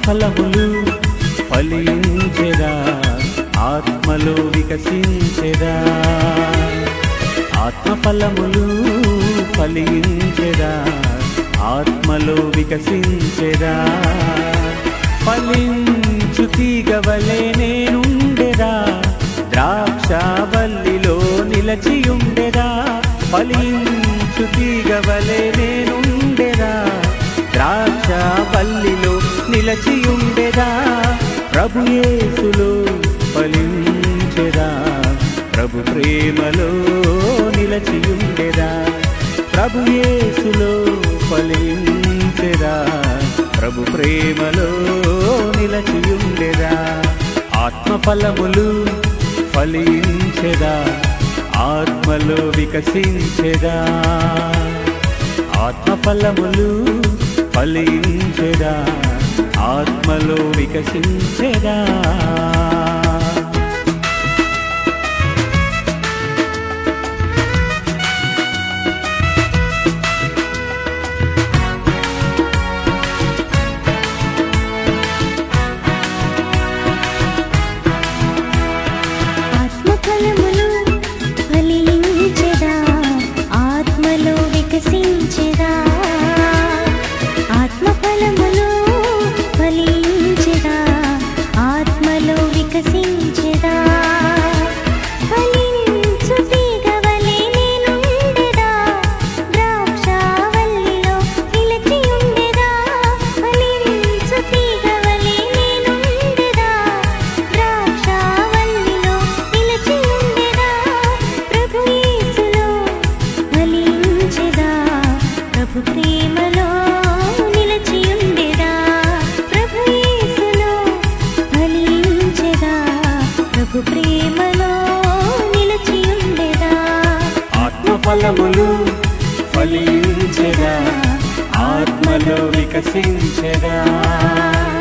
ఆత్మఫలములు ఫలించెదా ఆత్మలో వికసించెదా ఆత్మఫలములు ఫలించెదా ఆత్మలో వికసించెదా ఫలించు తీగవలే నేనుండెదా ద్రాక్షవల్లిలో నిలచియుండెదా ఫలించు తీగవలే నేనుండెదా ద్రాక్షవల్లిలో నిలచియుండెదా ప్రభు యేసులో ఫలించెదా ప్రభు ప్రేమలో నిలచియుండెదా ప్రభు యేసులో ఫలించెదా ప్రభు ప్రేమలో నిలచియుండెదా ఆత్మఫలములు ఫలించెదా ఆత్మలో వికసించెదా ఆత్మఫలములు ఫలించెదా ఆత్మలో వికసించెదా ఆత్మఫలములు ఫలించెదా ఆత్మలో వికసించెదా ఆత్మఫలములు ఫలించెదా ఆత్మలో వికసించెదా ఫలించు తీగవలే నేనుండెదా ద్రాక్షావల్లిలో నిలిచియుండెదా ఫలించు తీగవలే నేనుండెదా ద్రాక్షావల్లిలో నిలిచియుండెదా ప్రభు యేసులో ఫలించెదా ప్రభు ప్రేమలో నిలిచియుండెదా ప్రభు యేసులో ఫలించెదా ప్రభు ప్రేమలో నిలిచియుండెదా ఆత్మఫలములు ఫలించెదా ఆత్మలో వికసించెదా